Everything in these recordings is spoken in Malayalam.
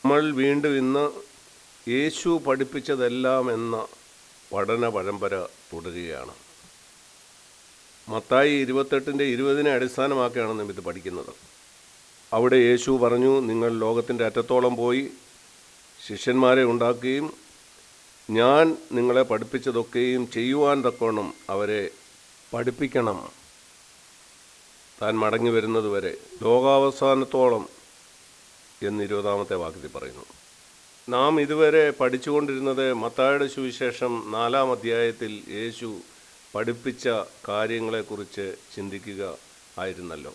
നമ്മൾ വീണ്ടും ഇന്ന് യേശു പഠിപ്പിച്ചതെല്ലാം എന്ന പഠന പരമ്പര തുടരുകയാണ് മത്തായി ഇരുപത്തെട്ടിൻ്റെ ഇരുപതിനെ അടിസ്ഥാനമാക്കിയാണ് നാം ഇത് പഠിക്കുന്നത് അവിടെ യേശു പറഞ്ഞു നിങ്ങൾ ലോകത്തിൻ്റെ അറ്റത്തോളം പോയി ശിഷ്യന്മാരെ ഉണ്ടാക്കുകയും ഞാൻ നിങ്ങളെ പഠിപ്പിച്ചതൊക്കെയും ചെയ്യുവാൻ തക്കോണം അവരെ പഠിപ്പിക്കണം താൻ മടങ്ങി വരുന്നതുവരെ ലോകാവസാനത്തോളം എന്ന് ഇരുപതാമത്തെ വാക്യത്തിൽ പറയുന്നു നാം ഇതുവരെ പഠിച്ചുകൊണ്ടിരുന്നത് മത്തായുടെ സുവിശേഷം നാലാം അധ്യായത്തിൽ യേശു പഠിപ്പിച്ച കാര്യങ്ങളെക്കുറിച്ച് ചിന്തിക്കുക ആയിരുന്നല്ലോ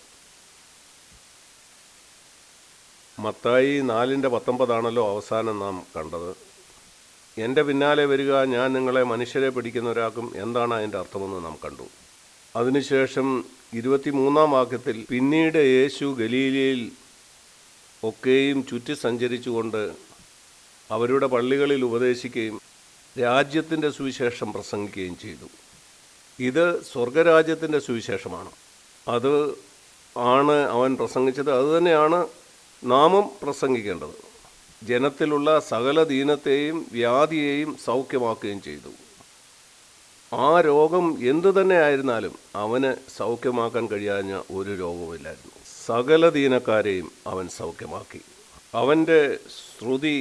മത്തായി നാലിൻ്റെ പത്തൊമ്പതാണല്ലോ അവസാനം നാം കണ്ടത് എൻ്റെ പിന്നാലെ വരിക ഞാൻ നിങ്ങളെ മനുഷ്യരെ പിടിക്കുന്നവരാക്കും എന്താണ് അതിൻ്റെ അർത്ഥമെന്ന് നാം കണ്ടു അതിനുശേഷം ഇരുപത്തിമൂന്നാം വാക്യത്തിൽ പിന്നീട് യേശു ഗലീലയിൽ ഒക്കെയും ചുറ്റി സഞ്ചരിച്ചുകൊണ്ട് അവരുടെ പള്ളികളിൽ ഉപദേശിക്കുകയും രാജ്യത്തിൻ്റെ സുവിശേഷം പ്രസംഗിക്കുകയും ചെയ്തു ഇത് സ്വർഗരാജ്യത്തിൻ്റെ സുവിശേഷമാണ് അത് ആണ് അവൻ പ്രസംഗിച്ചത് അതുതന്നെയാണ് നാമും പ്രസംഗിക്കേണ്ടത് ജനത്തിലുള്ള സകല ദീനത്തെയും വ്യാധിയെയും സൗഖ്യമാക്കുകയും ചെയ്തു ആ രോഗം എന്തു തന്നെ ആയിരുന്നാലും അവന് സൗഖ്യമാക്കാൻ കഴിയാഞ്ഞ ഒരു രോഗവുമില്ലായിരുന്നു സകല ദീനക്കാരെയും അവൻ സൗഖ്യമാക്കി അവൻ്റെ ശ്രുതി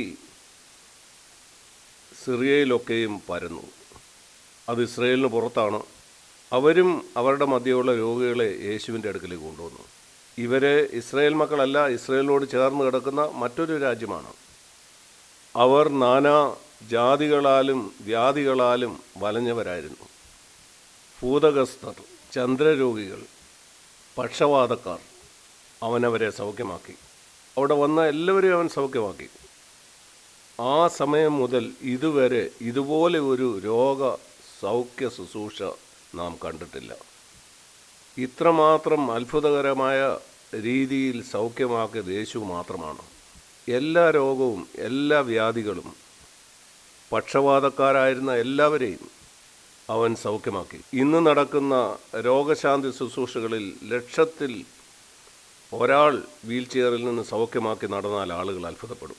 സിറിയയിലൊക്കെയും പരന്നു അത് ഇസ്രയേലിന് പുറത്താണ് അവരും അവരുടെ മധ്യയുള്ള രോഗികളെ യേശുവിൻ്റെ അടുക്കലേക്ക് കൊണ്ടുവന്നു ഇവരെ ഇസ്രയേൽ മക്കളല്ല ഇസ്രയേലിനോട് ചേർന്ന് കിടക്കുന്ന മറ്റൊരു രാജ്യമാണ് അവർ നാനാ ജാതികളാലും വ്യാധികളാലും വലഞ്ഞവരായിരുന്നു ഭൂതഗസ്തർ ചന്ദ്രരോഗികൾ പക്ഷവാതക്കാർ അവനവരെ സൗഖ്യമാക്കി അവിടെ വന്ന എല്ലാവരെയും അവൻ സൗഖ്യമാക്കി ആ സമയം മുതൽ ഇതുവരെ ഇതുപോലെ ഒരു രോഗ സൗഖ്യ ശുശ്രൂഷ നാം കണ്ടിട്ടില്ല ഇത്രമാത്രം അത്ഭുതകരമായ രീതിയിൽ സൗഖ്യമാക്കിയത് യേശു മാത്രമാണ് എല്ലാ രോഗവും എല്ലാ വ്യാധികളും പക്ഷപാതക്കാരായിരുന്ന എല്ലാവരെയും അവൻ സൗഖ്യമാക്കി ഇന്ന് നടക്കുന്ന രോഗശാന്തി ശുശ്രൂഷകളിൽ ലക്ഷത്തിൽ ഒരാൾ വീൽ ചെയറിൽ നിന്ന് സൗഖ്യമാക്കി നടന്നാൽ ആളുകൾ അത്ഭുതപ്പെടും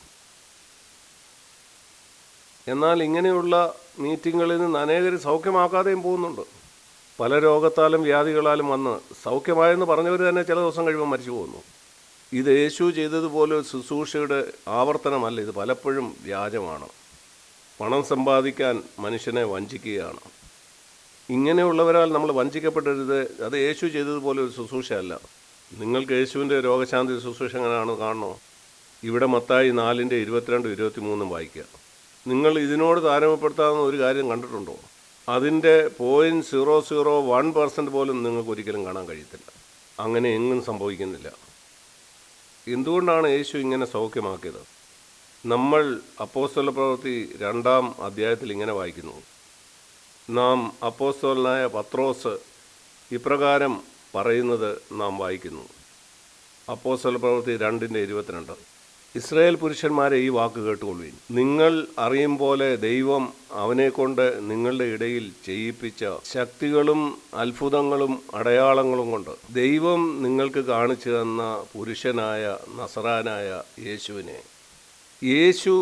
എന്നാൽ ഇങ്ങനെയുള്ള മീറ്റിങ്ങുകളിൽ നിന്ന് അനേകർ സൗഖ്യമാക്കാതെയും പോകുന്നുണ്ട് പല രോഗത്താലും വ്യാധികളാലും വന്ന് സൗഖ്യമായെന്ന് പറഞ്ഞവർ തന്നെ ചില ദിവസം കഴിയുമ്പോൾ മരിച്ചു പോകുന്നു ഇത് യേശു ചെയ്തതുപോലെ ഒരു ശുശ്രൂഷയുടെ ആവർത്തനമല്ല ഇത് പലപ്പോഴും വ്യാജമാണ് പണം സമ്പാദിക്കാൻ മനുഷ്യനെ വഞ്ചിക്കുകയാണ് ഇങ്ങനെയുള്ളവരാൽ നമ്മൾ വഞ്ചിക്കപ്പെടരുത് അത് യേശു ചെയ്തതുപോലെ ഒരു ശുശ്രൂഷയല്ല നിങ്ങൾക്ക് യേശുവിൻ്റെ രോഗശാന്തി ശുശ്രൂഷ എങ്ങനെയാണ് കാണണോ ഇവിടെ മത്തായി നാലിൻ്റെ ഇരുപത്തിരണ്ട് ഇരുപത്തിമൂന്നും വായിക്കുക നിങ്ങൾ ഇതിനോട് താരതമ്യപ്പെടുത്താവുന്ന ഒരു കാര്യം കണ്ടിട്ടുണ്ടോ അതിൻ്റെ point zero zero one percent പോലും നിങ്ങൾക്ക് ഒരിക്കലും കാണാൻ കഴിയത്തില്ല അങ്ങനെ എങ്ങും സംഭവിക്കുന്നില്ല എന്തുകൊണ്ടാണ് യേശു ഇങ്ങനെ സൗഖ്യമാക്കിയത് നമ്മൾ അപ്പോസ്തല പ്രവൃത്തി രണ്ടാം അധ്യായത്തിൽ ഇങ്ങനെ വായിക്കുന്നു നാം അപ്പോസ്തോലനായ പത്രോസ് ഇപ്രകാരം പറയുന്നത് നാം വായിക്കുന്നു അപ്പോസ്തല പ്രവൃത്തി രണ്ടിൻ്റെ ഇരുപത്തിരണ്ട് ഇസ്രായേൽ പുരുഷന്മാരെ ഈ വാക്ക് കേട്ടുകൊള്ളുവിൻ നിങ്ങൾ അറിയും പോലെ ദൈവം അവനെക്കൊണ്ട് നിങ്ങളുടെ ഇടയിൽ ചെയ്യിപ്പിച്ച ശക്തികളും അത്ഭുതങ്ങളും അടയാളങ്ങളും കൊണ്ട് ദൈവം നിങ്ങൾക്ക് കാണിച്ചു തന്ന പുരുഷനായ നസറാനായ യേശുവിനെ യേശു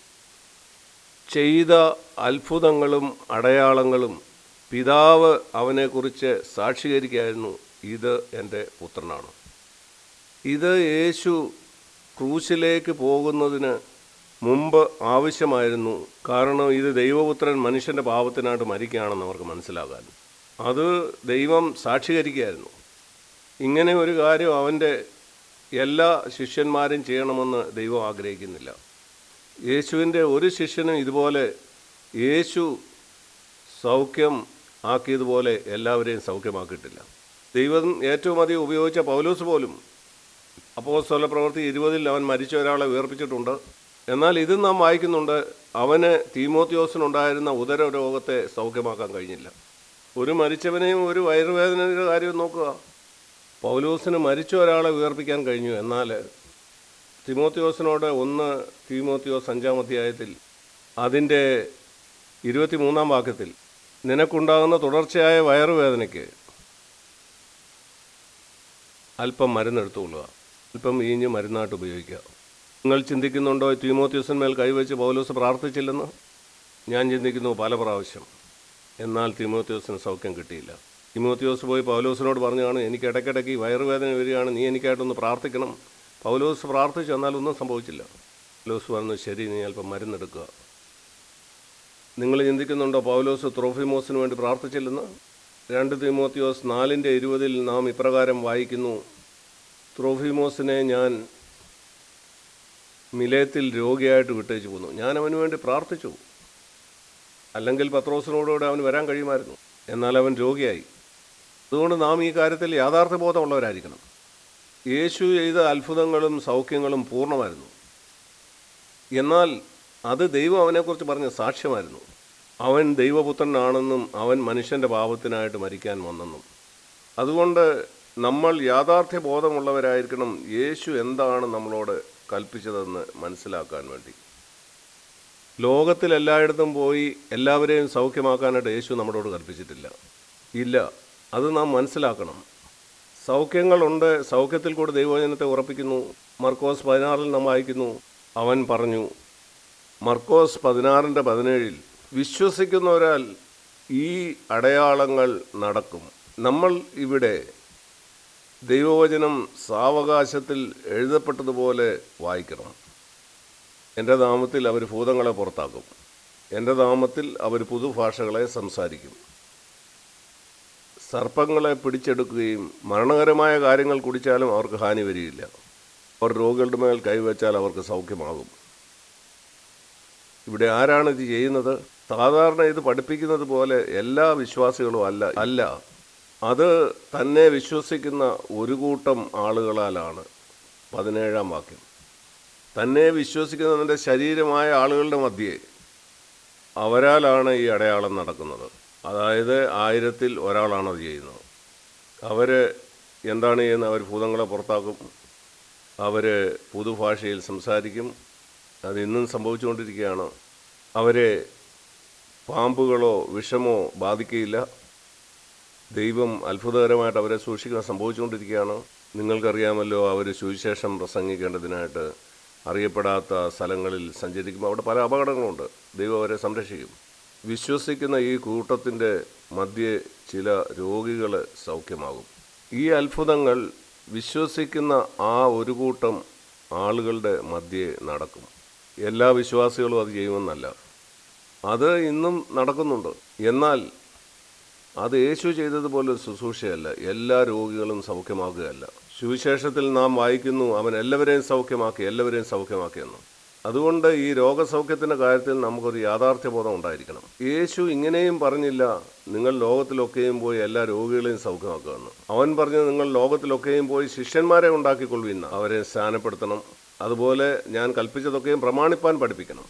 ചെയ്ത അത്ഭുതങ്ങളും അടയാളങ്ങളും പിതാവ് അവനെക്കുറിച്ച് സാക്ഷീകരിക്കായിരുന്നു ഇത് എൻ്റെ പുത്രനാണ് ഇത് യേശു ക്രൂശിലേക്ക് പോകുന്നതിന് മുമ്പ് ആവശ്യമായിരുന്നു കാരണം ഇത് ദൈവപുത്രൻ മനുഷ്യൻ്റെ പാപത്തിനായിട്ട് മരിക്കുകയാണെന്ന് അവർക്ക് മനസ്സിലാകാൻ അത് ദൈവം സാക്ഷീകരിക്കുകയായിരുന്നു ഇങ്ങനെ ഒരു കാര്യം അവൻ്റെ എല്ലാ ശിഷ്യന്മാരും ചെയ്യണമെന്ന് ദൈവം ആഗ്രഹിക്കുന്നില്ല യേശുവിൻ്റെ ഒരു ശിഷ്യനും ഇതുപോലെ യേശു സൗഖ്യം ആക്കിയതുപോലെ എല്ലാവരെയും സൗഖ്യമാക്കിയിട്ടില്ല ദൈവം ഏറ്റവും അധികം ഉപയോഗിച്ച പൗലോസ് പോലും അപ്പോസ്തല പ്രവൃത്തി ഇരുപതിൽ അവൻ മരിച്ച ഒരാളെ ഉയർപ്പിച്ചിട്ടുണ്ട് എന്നാൽ ഇത് നാം വായിക്കുന്നുണ്ട് അവന് തീമോത്യോസിനുണ്ടായിരുന്ന ഉദര രോഗത്തെ സൗഖ്യമാക്കാൻ കഴിഞ്ഞില്ല ഒരു മരിച്ചവനെയും ഒരു വയറുവേദനയുടെ കാര്യം നോക്കുക പൗലോസിന് മരിച്ച ഒരാളെ ഉയർപ്പിക്കാൻ കഴിഞ്ഞു എന്നാൽ തിമോത്യോസിനോട് ഒന്ന് തീമോത്യോസ് അഞ്ചാം അധ്യായത്തിൽ അതിൻ്റെ ഇരുപത്തിമൂന്നാം വാക്യത്തിൽ നിനക്കുണ്ടാകുന്ന തുടർച്ചയായ വയറുവേദനയ്ക്ക് അല്പം മരുന്നെടുത്തുകൊള്ളുക അല്പം വീഞ്ഞ് മരുന്നായിട്ട് ഉപയോഗിക്കുക നിങ്ങൾ ചിന്തിക്കുന്നുണ്ടോ തീമോത്യൂസിന്മേൽ കൈവച്ച് പൗലോസ് പ്രാർത്ഥിച്ചില്ലെന്ന് ഞാൻ ചിന്തിക്കുന്നു പല പ്രാവശ്യം എന്നാൽ തിമോത്യോസിന് സൗഖ്യം കിട്ടിയില്ല തിമോത്യോസ് പോയി പൗലോസിനോട് പറഞ്ഞാണ് എനിക്ക് ഇടയ്ക്കിടയ്ക്ക് ഈ വയറുവേദന വരികയാണ് നീ എനിക്കായിട്ടൊന്ന് പ്രാർത്ഥിക്കണം പൗലോസ് പ്രാർത്ഥിച്ചു എന്നാലൊന്നും സംഭവിച്ചില്ല പൗലോസ് പറഞ്ഞു ശരി നീ അല്പം മരുന്നെടുക്കുക നിങ്ങൾ ചിന്തിക്കുന്നുണ്ടോ പൗലോസ് ത്രോഫിമോസിന് വേണ്ടി പ്രാർത്ഥിച്ചില്ലെന്ന് രണ്ട് തിമോത്തിയോസ് നാലിൻ്റെ ഇരുപതിൽ നാം ഇപ്രകാരം വായിക്കുന്നു ത്രോഫിമോസിനെ ഞാൻ മിലയത്തിൽ രോഗിയായിട്ട് വിട്ടേച്ച് പോന്നു ഞാൻ അവന് വേണ്ടി പ്രാർത്ഥിച്ചു അല്ലെങ്കിൽ പത്രോസിനോടുകൂടെ അവന് വരാൻ കഴിയുമായിരുന്നു എന്നാൽ അവൻ രോഗിയായി അതുകൊണ്ട് നാം ഈ കാര്യത്തിൽ യാഥാർത്ഥ്യബോധമുള്ളവരായിരിക്കണം യേശു ചെയ്ത അത്ഭുതങ്ങളും സൗഖ്യങ്ങളും പൂർണ്ണമായിരുന്നു എന്നാൽ അത് ദൈവം അവനെക്കുറിച്ച് പറഞ്ഞ സാക്ഷ്യമായിരുന്നു അവൻ ദൈവപുത്രനാണെന്നും അവൻ മനുഷ്യൻ്റെ പാപത്തിനായിട്ട് മരിക്കാൻ വന്നെന്നും അതുകൊണ്ട് നമ്മൾ യാഥാർത്ഥ്യ ബോധമുള്ളവരായിരിക്കണം യേശു എന്താണ് നമ്മളോട് കൽപ്പിച്ചതെന്ന് മനസ്സിലാക്കാൻ വേണ്ടി ലോകത്തിൽ എല്ലായിടത്തും പോയി എല്ലാവരെയും സൗഖ്യമാക്കാനായിട്ട് യേശു നമ്മളോട് കൽപ്പിച്ചിട്ടില്ല ഇല്ല അത് നാം മനസ്സിലാക്കണം സൗഖ്യങ്ങളുണ്ട് സൗഖ്യത്തിൽ കൂടി ദൈവവചനത്തെ ഉറപ്പിക്കുന്നു മർക്കോസ് പതിനാറിൽ നാം വായിക്കുന്നു അവൻ പറഞ്ഞു മർക്കോസ് പതിനാറിൻ്റെ പതിനേഴിൽ വിശ്വസിക്കുന്നവരാൽ ഈ അടയാളങ്ങൾ നടക്കും നമ്മൾ ഇവിടെ ദൈവവചനം സാവകാശത്തിൽ എഴുതപ്പെട്ടതുപോലെ വായിക്കണം എൻ്റെ നാമത്തിൽ അവർ ഭൂതങ്ങളെ പുറത്താക്കും എൻ്റെ നാമത്തിൽ അവർ പുതുഭാഷകളെ സംസാരിക്കും സർപ്പങ്ങളെ പിടിച്ചെടുക്കുകയും മരണകരമായ കാര്യങ്ങൾ കുടിച്ചാലും അവർക്ക് ഹാനി വരികയില്ല അവർ രോഗികളുടെ മേൽ കൈവച്ചാൽ അവർക്ക് സൗഖ്യമാകും ഇവിടെ ആരാണ് ഇത് ചെയ്യുന്നത് സാധാരണ ഇത് പഠിപ്പിക്കുന്നത് പോലെ എല്ലാ വിശ്വാസികളും അല്ല അല്ല അത് തന്നെ വിശ്വസിക്കുന്ന ഒരു കൂട്ടം ആളുകളാലാണ് പതിനേഴാം വാക്യം തന്നെ വിശ്വസിക്കുന്നതിൻ്റെ ശരീരമായ ആളുകളുടെ മധ്യേ അവരാലാണ് ഈ അടയാളം നടക്കുന്നത് അതായത് ആയിരത്തിൽ ഒരാളാണ് അത് ചെയ്യുന്നത് അവർ എന്താണ് ചെയ്യുന്നത് അവർ ഭൂതങ്ങളെ പുറത്താക്കും അവർ പുതുഭാഷയിൽ സംസാരിക്കും അത് ഇന്നും സംഭവിച്ചുകൊണ്ടിരിക്കുകയാണ് അവരെ പാമ്പുകളോ വിഷമോ ബാധിക്കുകയില്ല ദൈവം അത്ഭുതകരമായിട്ട് അവരെ സൂക്ഷിക്കാൻ സംഭവിച്ചുകൊണ്ടിരിക്കുകയാണ് നിങ്ങൾക്കറിയാമല്ലോ അവർ സുവിശേഷം പ്രസംഗിക്കേണ്ടതിനായിട്ട് അറിയപ്പെടാത്ത സ്ഥലങ്ങളിൽ സഞ്ചരിക്കുമ്പോൾ അവിടെ പല അപകടങ്ങളുണ്ട് ദൈവം അവരെ സംരക്ഷിക്കും വിശ്വസിക്കുന്ന ഈ കൂട്ടത്തിൻ്റെ മധ്യേ ചില രോഗികൾ സൗഖ്യമാകും ഈ അത്ഭുതങ്ങൾ വിശ്വസിക്കുന്ന ആ ഒരു കൂട്ടം ആളുകളുടെ മധ്യേ നടക്കും എല്ലാ വിശ്വാസികളും അത് ചെയ്യുമെന്നല്ല അത് ഇന്നും നടക്കുന്നുണ്ട് എന്നാൽ അത് യേശു ചെയ്തതുപോലെ ഒരു ശുശ്രൂഷയല്ല എല്ലാ രോഗികളും സൗഖ്യമാക്കുകയല്ല സുവിശേഷത്തിൽ നാം വായിക്കുന്നു അവൻ എല്ലാവരെയും സൗഖ്യമാക്കി എല്ലാവരെയും സൗഖ്യമാക്കിയെന്ന് അതുകൊണ്ട് ഈ രോഗസൗഖ്യത്തിൻ്റെ കാര്യത്തിൽ നമുക്കൊരു യാഥാർത്ഥ്യബോധം ഉണ്ടായിരിക്കണം യേശു ഇങ്ങനെയും പറഞ്ഞില്ല നിങ്ങൾ ലോകത്തിലൊക്കെയും പോയി എല്ലാ രോഗികളെയും സൗഖ്യമാക്കുമെന്ന് അവൻ പറഞ്ഞു നിങ്ങൾ ലോകത്തിലൊക്കെയും പോയി ശിഷ്യന്മാരെ ഉണ്ടാക്കിക്കൊള്ളുവിന്ന അവരെ സ്ഥാനപ്പെടുത്തണം അതുപോലെ ഞാൻ കൽപ്പിച്ചതൊക്കെയും പ്രമാണിപ്പാൻ പഠിപ്പിക്കണം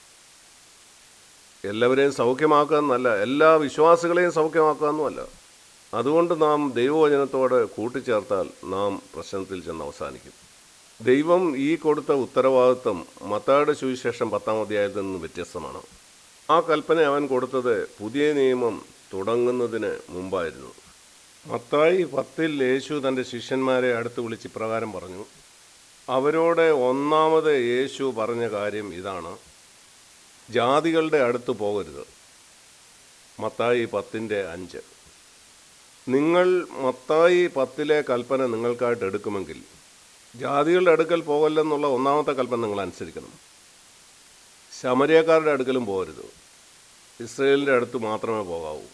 എല്ലാവരെയും സൗഖ്യമാക്കുക എന്നല്ല എല്ലാ വിശ്വാസികളെയും സൗഖ്യമാക്കുക എന്നുമല്ല അതുകൊണ്ട് നാം ദൈവവചനത്തോട് കൂട്ടിച്ചേർത്താൽ നാം പ്രശ്നത്തിൽ ചെന്ന് അവസാനിക്കും ദൈവം ഈ കൊടുത്ത ഉത്തരവാദിത്വം മത്തായുടെ സുവിശേഷം പത്താം അധ്യായത്തിൽ നിന്ന് വ്യത്യസ്തമാണ് ആ കൽപ്പന അവൻ കൊടുത്തത് പുതിയ നിയമം തുടങ്ങുന്നതിന് മുമ്പായിരുന്നു മത്തായി പത്തിൽ യേശു തൻ്റെ ശിഷ്യന്മാരെ അടുത്ത് വിളിച്ച് ഇപ്രകാരം പറഞ്ഞു അവരോട് ഒന്നാമത് യേശു പറഞ്ഞ കാര്യം ഇതാണ് ജാതികളുടെ അടുത്ത് പോകരുത് മത്തായി പത്തിൻ്റെ അഞ്ച് നിങ്ങൾ മത്തായി പത്തിലെ കൽപ്പന നിങ്ങൾക്കായിട്ട് എടുക്കുമെങ്കിൽ ജാതികളുടെ അടുക്കൽ പോകല്ലെന്നുള്ള ഒന്നാമത്തെ കൽപ്പന നിങ്ങൾ അനുസരിക്കണം ശമരിയക്കാരുടെ അടുക്കലും പോകരുത് ഇസ്രയേലിൻ്റെ അടുത്ത് മാത്രമേ പോകാവൂ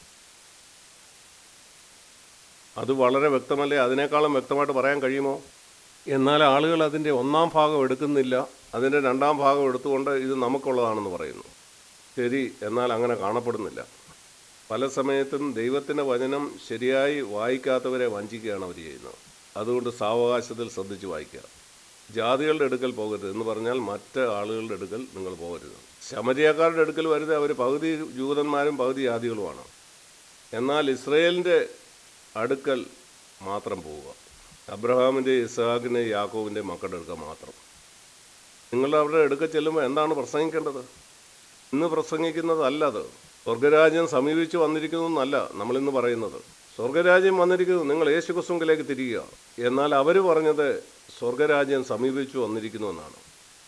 അത് വളരെ വ്യക്തമല്ലേ അതിനേക്കാളും വ്യക്തമായിട്ട് പറയാൻ കഴിയുമോ എന്നാൽ ആളുകൾ അതിൻ്റെ ഒന്നാം ഭാഗം എടുക്കുന്നില്ല അതിൻ്റെ രണ്ടാം ഭാഗം എടുത്തുകൊണ്ട് ഇത് നമുക്കുള്ളതാണെന്ന് പറയുന്നു ശരി എന്നാൽ അങ്ങനെ കാണപ്പെടുന്നില്ല പല സമയത്തും ദൈവത്തിൻ്റെ വചനം ശരിയായി വായിക്കാത്തവരെ വഞ്ചിക്കുകയാണ് അവർ ചെയ്യുന്നത് അതുകൊണ്ട് സാവകാശത്തിൽ ശ്രദ്ധിച്ച് വായിക്കുക ജാതികളുടെ അടുക്കൽ പോകരുത് എന്ന് പറഞ്ഞാൽ മറ്റ് ആളുകളുടെ അടുക്കൽ നിങ്ങൾ പോകരുത് ശമരിയക്കാരുടെ അടുക്കൽ വരുന്നത് അവർ പകുതി ജൂതന്മാരും പകുതി ജാതികളുമാണ് എന്നാൽ ഇസ്രയേലിൻ്റെ അടുക്കൽ മാത്രം പോവുക അബ്രഹാമിൻ്റെ ഇസാഖിൻ്റെ യാക്കോവിൻ്റെ മക്കളുടെ അടുക്ക മാത്രം നിങ്ങൾ അവരുടെ അടുക്ക ചെല്ലുമ്പോൾ എന്താണ് പ്രസംഗിക്കേണ്ടത് ഇന്ന് പ്രസംഗിക്കുന്നതല്ല അത് സ്വർഗരാജ്യം സമീപിച്ച് വന്നിരിക്കുന്നു എന്നല്ല നമ്മളിന്ന് പറയുന്നത് സ്വർഗരാജ്യം വന്നിരിക്കുന്നു നിങ്ങൾ യേശു ക്രിസ്തുവിലേക്ക് തിരിയുക എന്നാൽ അവർ പറഞ്ഞത് സ്വർഗരാജ്യം സമീപിച്ചു വന്നിരിക്കുന്നു എന്നാണ്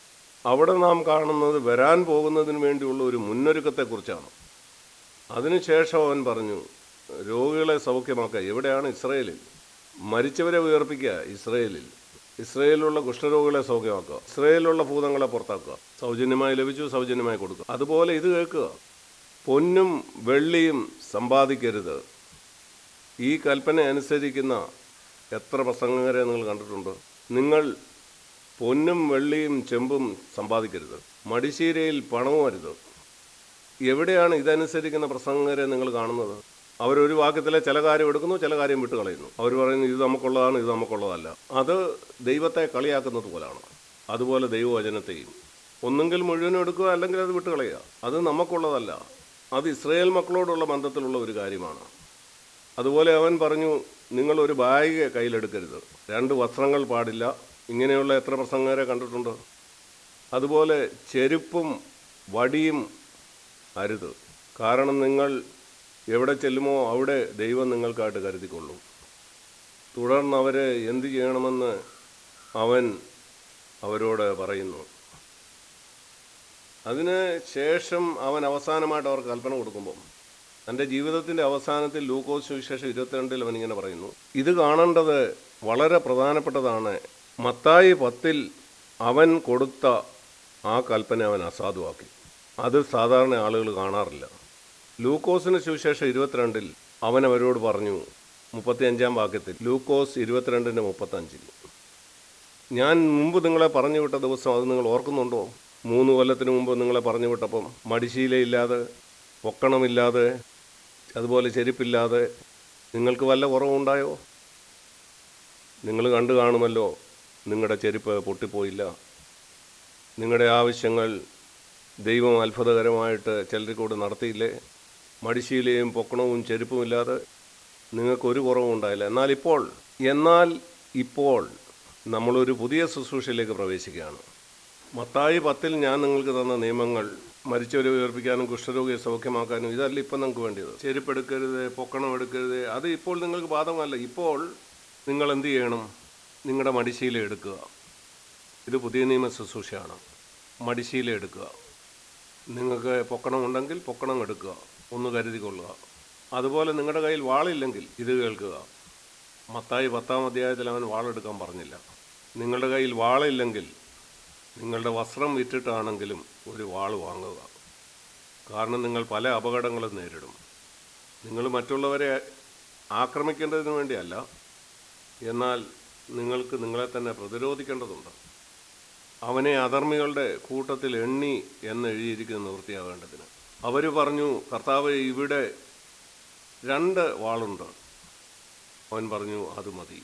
അവിടെ നാം കാണുന്നത് വരാൻ പോകുന്നതിന് വേണ്ടിയുള്ള ഒരു മുന്നൊരുക്കത്തെക്കുറിച്ചാണ് അതിനുശേഷം അവൻ പറഞ്ഞു രോഗികളെ സൗഖ്യമാക്കുക എവിടെയാണ് ഇസ്രയേലിൽ മരിച്ചവരെ ഉയർപ്പിക്കുക ഇസ്രയേലിൽ ഇസ്രയേലിലുള്ള കുഷ്ഠരോഗികളെ സൗഖ്യമാക്കുക ഇസ്രയേലിലുള്ള ഭൂതങ്ങളെ പുറത്താക്കുക സൗജന്യമായി ലഭിച്ചു സൗജന്യമായി കൊടുക്കുക അതുപോലെ ഇത് കേൾക്കുക പൊന്നും വെള്ളിയും സമ്പാദിക്കരുത് ഈ കൽപ്പന അനുസരിക്കുന്ന എത്ര പ്രസംഗകരെ നിങ്ങൾ കണ്ടിട്ടുണ്ട് നിങ്ങൾ പൊന്നും വെള്ളിയും ചെമ്പും സമ്പാദിക്കരുത് മടിശീരയിൽ പണവും അരുത് എവിടെയാണ് ഇതനുസരിക്കുന്ന പ്രസംഗകരെ നിങ്ങൾ കാണുന്നത് അവരൊരു വാക്യത്തിലെ ചില കാര്യം എടുക്കുന്നു ചില കാര്യം വിട്ട് കളയുന്നു അവർ പറയുന്നു ഇത് നമുക്കുള്ളതാണ് ഇത് നമുക്കുള്ളതല്ല അത് ദൈവത്തെ കളിയാക്കുന്നത് പോലാണ് അതുപോലെ ദൈവവചനത്തെയും ഒന്നെങ്കിൽ മുഴുവനും എടുക്കുക അല്ലെങ്കിൽ അത് വിട്ട് കളയുക അത് നമുക്കുള്ളതല്ല അത് ഇസ്രയേൽ മക്കളോടുള്ള ബന്ധത്തിലുള്ള ഒരു കാര്യമാണ് അതുപോലെ അവൻ പറഞ്ഞു നിങ്ങൾ ഒരു ബാഗ് കയ്യിലെടുക്കരുത് രണ്ട് വസ്ത്രങ്ങൾ പാടില്ല ഇങ്ങനെയുള്ള എത്ര പ്രസംഗരെ കണ്ടിട്ടുണ്ട് അതുപോലെ ചെരുപ്പും വടിയും അരുത് കാരണം നിങ്ങൾ എവിടെ ചെല്ലുമോ അവിടെ ദൈവം നിങ്ങൾക്കായിട്ട് കരുതിക്കൊള്ളും തുടർന്ന് അവരെ എന്തു ചെയ്യണമെന്ന് അവൻ അവരോട് പറയുന്നു അതിന് ശേഷം അവൻ അവസാനമായിട്ട് അവർക്ക് കൽപ്പന കൊടുക്കുമ്പോൾ തൻ്റെ ജീവിതത്തിൻ്റെ അവസാനത്തിൽ ലൂക്കോസ് സുവിശേഷം ഇരുപത്തിരണ്ടിൽ അവൻ ഇങ്ങനെ പറയുന്നു ഇത് കാണേണ്ടത് വളരെ പ്രധാനപ്പെട്ടതാണ് മത്തായി പത്തിൽ അവൻ കൊടുത്ത ആ കൽപ്പന അവൻ അസാധുവാക്കി അത് സാധാരണ ആളുകൾ കാണാറില്ല ലൂക്കോസിന് സുവിശേഷം ഇരുപത്തിരണ്ടിൽ അവൻ അവരോട് പറഞ്ഞു മുപ്പത്തിയഞ്ചാം വാക്യത്തിൽ ലൂക്കോസ് ഇരുപത്തിരണ്ടിൻ്റെ മുപ്പത്തഞ്ചിൽ ഞാൻ മുമ്പ് നിങ്ങളെ പറഞ്ഞു വിട്ട ദിവസം അത് നിങ്ങൾ ഓർക്കുന്നുണ്ടോ മൂന്ന് കൊല്ലത്തിന് മുമ്പ് നിങ്ങളെ പറഞ്ഞു വിട്ടപ്പം മടിശീലയില്ലാതെ പൊക്കണമില്ലാതെ അതുപോലെ ചെരുപ്പില്ലാതെ നിങ്ങൾക്ക് വല്ല കുറവുണ്ടായോ നിങ്ങൾ കണ്ടു കാണുമല്ലോ നിങ്ങളുടെ ചെരുപ്പ് പൊട്ടിപ്പോയില്ല നിങ്ങളുടെ ആവശ്യങ്ങൾ ദൈവം അത്ഭുതകരമായിട്ട് ചിലർ കൂടെ നടത്തിയില്ലേ മടിശീലയും പൊക്കണവും ചെരുപ്പുമില്ലാതെ നിങ്ങൾക്കൊരു കുറവും ഉണ്ടായില്ല എന്നാൽ ഇപ്പോൾ എന്നാൽ ഇപ്പോൾ നമ്മളൊരു പുതിയ ശുശ്രൂഷയിലേക്ക് പ്രവേശിക്കുകയാണ് മത്തായി പത്തിൽ ഞാൻ നിങ്ങൾക്ക് തന്ന നിയമങ്ങൾ മരിച്ചവരെ ഉയർപ്പിക്കാനും കുഷ്ഠരോഗിയെ സൗഖ്യമാക്കാനും ഇതല്ല ഇപ്പം നിങ്ങൾക്ക് വേണ്ടിയത് ചെരുപ്പെടുക്കരുത് പൊക്കണം എടുക്കരുത് അത് ഇപ്പോൾ നിങ്ങൾക്ക് ബാധകമല്ല ഇപ്പോൾ നിങ്ങൾ എന്ത് ചെയ്യണം നിങ്ങളുടെ മടിശീല എടുക്കുക ഇത് പുതിയ നിയമ ശുശ്രൂഷയാണ് മടിശീല എടുക്കുക നിങ്ങൾക്ക് പൊക്കണം ഉണ്ടെങ്കിൽ പൊക്കണം എടുക്കുക ഒന്ന് കരുതിക്കൊള്ളുക അതുപോലെ നിങ്ങളുടെ കയ്യിൽ വാളില്ലെങ്കിൽ ഇത് കേൾക്കുക മത്തായി പത്താം അധ്യായത്തിൽ അവൻ വാളെടുക്കാൻ പറഞ്ഞില്ല നിങ്ങളുടെ കയ്യിൽ വാളില്ലെങ്കിൽ നിങ്ങളുടെ വസ്ത്രം വിറ്റിട്ടാണെങ്കിലും ഒരു വാൾ വാങ്ങുക കാരണം നിങ്ങൾ പല അപകടങ്ങളും നേരിടും നിങ്ങൾ മറ്റുള്ളവരെ ആക്രമിക്കേണ്ടതിന് വേണ്ടിയല്ല എന്നാൽ നിങ്ങൾക്ക് നിങ്ങളെ തന്നെ പ്രതിരോധിക്കേണ്ടതുണ്ട് അവനെ അധർമ്മികളുടെ കൂട്ടത്തിൽ എണ്ണി എന്ന് എഴുതിയിരിക്കുന്ന നിവൃത്തിയാവേണ്ടതിന് അവർ പറഞ്ഞു കർത്താവ് ഇവിടെ രണ്ട് വാളുണ്ട് അവൻ പറഞ്ഞു അത് മതി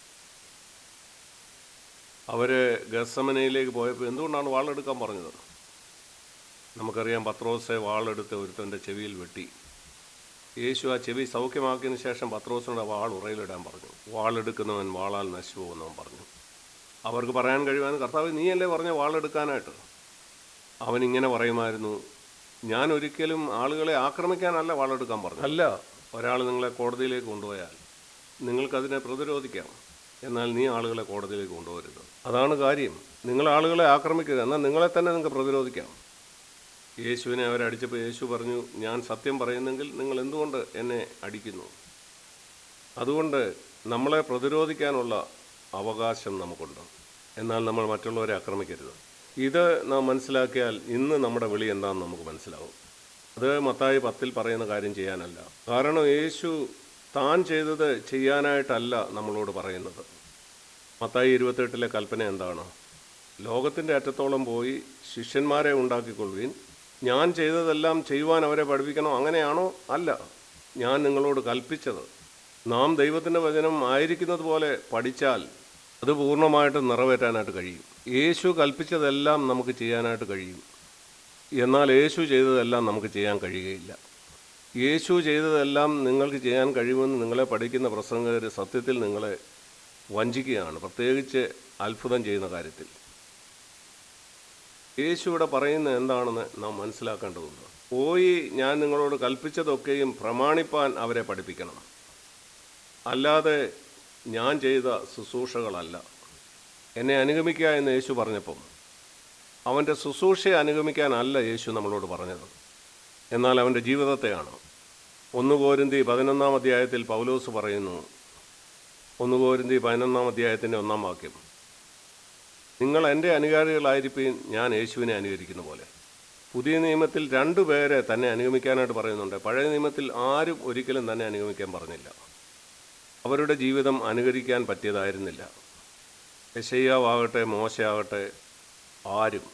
അവർ ഗസമനയിലേക്ക് പോയപ്പോൾ എന്തുകൊണ്ടാണ് വാളെടുക്കാൻ പറഞ്ഞത് നമുക്കറിയാം പത്രോസെ വാളെടുത്ത് ഒരുത്തൻ്റെ ചെവിയിൽ വെട്ടി യേശു ആ ചെവി സൗഖ്യമാക്കിയതിന് ശേഷം പത്രോസിനോട് വാൾ ഉറയിലിടാൻ പറഞ്ഞു വാളെടുക്കുന്നവൻ വാളാൽ നശിച്ചു പോകുന്നവൻ പറഞ്ഞു അവർക്ക് പറയാൻ കഴിയുവാൻ കർത്താവ് നീയല്ലേ പറഞ്ഞ വാളെടുക്കാനായിട്ട് അവൻ ഇങ്ങനെ പറയുമായിരുന്നു ഞാൻ ഒരിക്കലും ആളുകളെ ആക്രമിക്കാനല്ല വാളെടുക്കാൻ പറഞ്ഞു അല്ല ഒരാൾ നിങ്ങളെ കോടതിയിലേക്ക് കൊണ്ടുപോയാൽ നിങ്ങൾക്കതിനെ പ്രതിരോധിക്കാം എന്നാൽ നീ ആളുകളെ കോടതിയിലേക്ക് കൊണ്ടുപോകരുത് അതാണ് കാര്യം നിങ്ങൾ ആളുകളെ ആക്രമിക്കരുത് എന്നാൽ നിങ്ങളെ തന്നെ നിങ്ങൾക്ക് പ്രതിരോധിക്കാം യേശുവിനെ അവരടിച്ചപ്പോൾ യേശു പറഞ്ഞു ഞാൻ സത്യം പറയുന്നെങ്കിൽ നിങ്ങൾ എന്തുകൊണ്ട് എന്നെ അടിക്കുന്നു അതുകൊണ്ട് നമ്മളെ പ്രതിരോധിക്കാനുള്ള അവകാശം നമുക്കുണ്ട് എന്നാൽ നമ്മൾ മറ്റുള്ളവരെ ആക്രമിക്കരുത് ഇത് നാം മനസ്സിലാക്കിയാൽ ഇന്ന് നമ്മുടെ വിളി എന്താണെന്ന് നമുക്ക് മനസ്സിലാവും അത് മത്തായി പത്തിൽ പറയുന്ന കാര്യം ചെയ്യാനല്ല കാരണം യേശു താൻ ചെയ്തത് ചെയ്യാനായിട്ടല്ല നമ്മളോട് പറയുന്നത് മത്തായി ഇരുപത്തെട്ടിലെ കൽപ്പന എന്താണ് ലോകത്തിൻ്റെ അറ്റത്തോളം പോയി ശിഷ്യന്മാരെ ഉണ്ടാക്കിക്കൊള്ളുകയും ഞാൻ ചെയ്തതെല്ലാം ചെയ്യുവാൻ അവരെ പഠിപ്പിക്കണോ അങ്ങനെയാണോ അല്ല ഞാൻ നിങ്ങളോട് കൽപ്പിച്ചത് നാം ദൈവത്തിൻ്റെ വചനം ആയിരിക്കുന്നത് പോലെ പഠിച്ചാൽ അത് പൂർണ്ണമായിട്ട് നിറവേറ്റാനായിട്ട് കഴിയും യേശു കൽപ്പിച്ചതെല്ലാം നമുക്ക് ചെയ്യാനായിട്ട് കഴിയും എന്നാൽ യേശു ചെയ്തതെല്ലാം നമുക്ക് ചെയ്യാൻ കഴിയുകയില്ല യേശു ചെയ്തതെല്ലാം നിങ്ങൾക്ക് ചെയ്യാൻ കഴിയുമെന്ന് നിങ്ങളെ പഠിക്കുന്ന പ്രസംഗകർ സത്യത്തിൽ നിങ്ങളെ വഞ്ചിക്കുകയാണ് പ്രത്യേകിച്ച് അത്ഭുതം ചെയ്യുന്ന കാര്യത്തിൽ യേശു ഇവിടെ പറയുന്നത് എന്താണെന്ന് നാം മനസ്സിലാക്കേണ്ടതുണ്ട് പോയി ഞാൻ നിങ്ങളോട് കൽപ്പിച്ചതൊക്കെയും പ്രമാണിപ്പാൻ അവരെ പഠിപ്പിക്കണം അല്ലാതെ ഞാൻ ചെയ്ത ശുശ്രൂഷകളല്ല എന്നെ അനുഗമിക്കുക എന്ന് യേശു പറഞ്ഞപ്പം അവൻ്റെ ശുശ്രൂഷയെ അനുഗമിക്കാനല്ല യേശു നമ്മളോട് പറഞ്ഞത് എന്നാൽ അവൻ്റെ ജീവിതത്തെയാണ് ഒന്ന് കോരിന്തി പതിനൊന്നാം അധ്യായത്തിൽ പൗലോസ് പറയുന്നു ഒന്ന് കോരിന്തി പതിനൊന്നാം അധ്യായത്തിൻ്റെ ഒന്നാം വാക്യം നിങ്ങൾ എൻ്റെ അനുകാരികളായിരിക്കും ഞാൻ യേശുവിനെ അനുകരിക്കുന്ന പോലെ പുതിയ നിയമത്തിൽ രണ്ടു പേരെ തന്നെ അനുഗമിക്കാനായിട്ട് പറയുന്നുണ്ട് പഴയ നിയമത്തിൽ ആരും ഒരിക്കലും തന്നെ അനുഗമിക്കാൻ പറഞ്ഞില്ല അവരുടെ ജീവിതം അനുകരിക്കാൻ പറ്റിയതായിരുന്നില്ല യശയ്യാവാകട്ടെ മോശയാകട്ടെ ആരും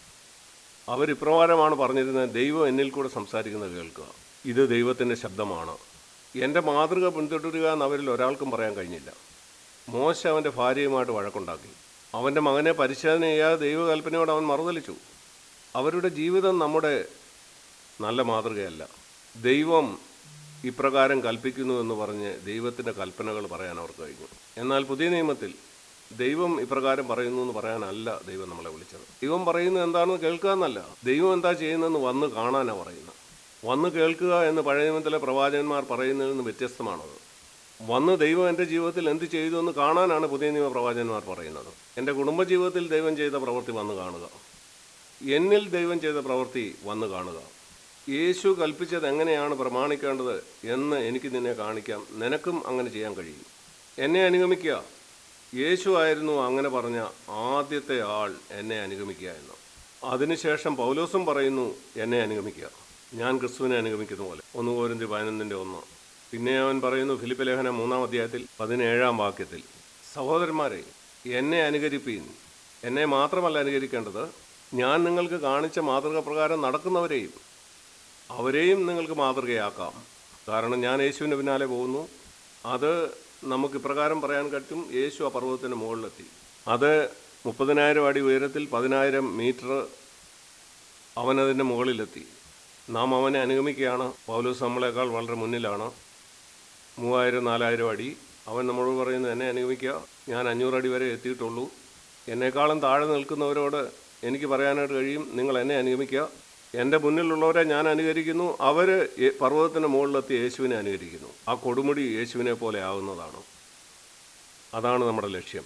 അവരിപ്രകാരമാണ് പറഞ്ഞിരുന്നത് ദൈവം എന്നിൽ കൂടെ സംസാരിക്കുന്നത് കേൾക്കുക ഇത് ദൈവത്തിൻ്റെ ശബ്ദമാണ് എൻ്റെ മാതൃക പിന്തുടരുക എന്ന് അവരിൽ ഒരാൾക്കും പറയാൻ കഴിഞ്ഞില്ല മോശ അവൻ്റെ ഭാര്യയുമായിട്ട് വഴക്കുണ്ടാക്കി അവൻ്റെ മകനെ പരിശോധന ചെയ്യാതെ ദൈവകൽപ്പനയോട് അവൻ മറുതലിച്ചു അവരുടെ ജീവിതം നമ്മുടെ നല്ല മാതൃകയല്ല ദൈവം ഇപ്രകാരം കൽപ്പിക്കുന്നു എന്ന് പറഞ്ഞ് ദൈവത്തിൻ്റെ കൽപ്പനകൾ പറയാൻ അവർക്ക് കഴിഞ്ഞു എന്നാൽ പുതിയ നിയമത്തിൽ ദൈവം ഇപ്രകാരം പറയുന്നു എന്ന് പറയാനല്ല ദൈവം നമ്മളെ വിളിച്ചത് ദൈവം പറയുന്നത് എന്താണെന്ന് കേൾക്കുക എന്നല്ല ദൈവം എന്താ ചെയ്യുന്നതെന്ന് വന്ന് കാണാനാണ് പറയുന്നത് വന്ന് കേൾക്കുക എന്ന് പഴയ നിയമത്തിലെ പ്രവാചകന്മാർ പറയുന്നതിൽ നിന്ന് വ്യത്യസ്തമാണത് വന്ന് ദൈവം എൻ്റെ ജീവിതത്തിൽ എന്ത് ചെയ്തു എന്ന് കാണാനാണ് പുതിയ നിയമ പ്രവാചകന്മാർ പറയുന്നത് എൻ്റെ കുടുംബജീവിതത്തിൽ ദൈവം ചെയ്ത പ്രവൃത്തി വന്ന് കാണുക എന്നിൽ ദൈവം ചെയ്ത പ്രവൃത്തി വന്ന് കാണുക യേശു കൽപ്പിച്ചത് എങ്ങനെയാണ് പ്രമാണിക്കേണ്ടത് എന്ന് എനിക്ക് നിന്നെ കാണിക്കാം നിനക്കും അങ്ങനെ ചെയ്യാൻ കഴിയും എന്നെ അനുഗമിക്കുക യേശു ആയിരുന്നു അങ്ങനെ പറഞ്ഞ ആദ്യത്തെ ആൾ എന്നെ അനുഗമിക്കുക എന്ന് അതിനുശേഷം പൗലോസും പറയുന്നു എന്നെ അനുഗമിക്കുക ഞാൻ ക്രിസ്തുവിനെ അനുഗമിക്കുന്ന പോലെ ഒന്ന് കോരിന്തി പതിനൊന്നിൻ്റെ ഒന്ന് പിന്നെ അവൻ പറയുന്നു ഫിലിപ്പ് ലേഖനം മൂന്നാം അധ്യായത്തിൽ പതിനേഴാം വാക്യത്തിൽ സഹോദരന്മാരെ എന്നെ അനുകരിപ്പീൻ എന്നെ മാത്രമല്ല അനുകരിക്കേണ്ടത് ഞാൻ നിങ്ങൾക്ക് കാണിച്ച മാതൃക പ്രകാരം നടക്കുന്നവരെയും അവരെയും നിങ്ങൾക്ക് മാതൃകയാക്കാം കാരണം ഞാൻ യേശുവിൻ്റെ പിന്നാലെ പോകുന്നു അത് നമുക്ക് ഇപ്രകാരം പറയാൻ പറ്റും യേശു ആ പർവ്വതത്തിൻ്റെ മുകളിലെത്തി അത് മുപ്പതിനായിരം അടി ഉയരത്തിൽ പതിനായിരം മീറ്റർ അവനതിൻ്റെ മുകളിലെത്തി നാം അവനെ അനുഗമിക്കുകയാണ് പൗലോസ് നമ്മളെക്കാൾ വളരെ മുന്നിലാണ് മൂവായിരം നാലായിരം അടി അവൻ നമ്മളോട് പറയുന്നത് എന്നെ അനുഗമിക്കുക ഞാൻ അഞ്ഞൂറ് അടി വരെ എത്തിയിട്ടുള്ളൂ എന്നെക്കാളും താഴെ നിൽക്കുന്നവരോട് എനിക്ക് പറയാനായിട്ട് കഴിയും നിങ്ങൾ എന്നെ അനുഗമിക്കുക എൻ്റെ മുന്നിലുള്ളവരെ ഞാൻ അനുകരിക്കുന്നു അവർ പർവ്വതത്തിൻ്റെ മുകളിലെത്തി യേശുവിനെ അനുകരിക്കുന്നു ആ കൊടുമുടി യേശുവിനെ പോലെ ആവുന്നതാണ് അതാണ് നമ്മുടെ ലക്ഷ്യം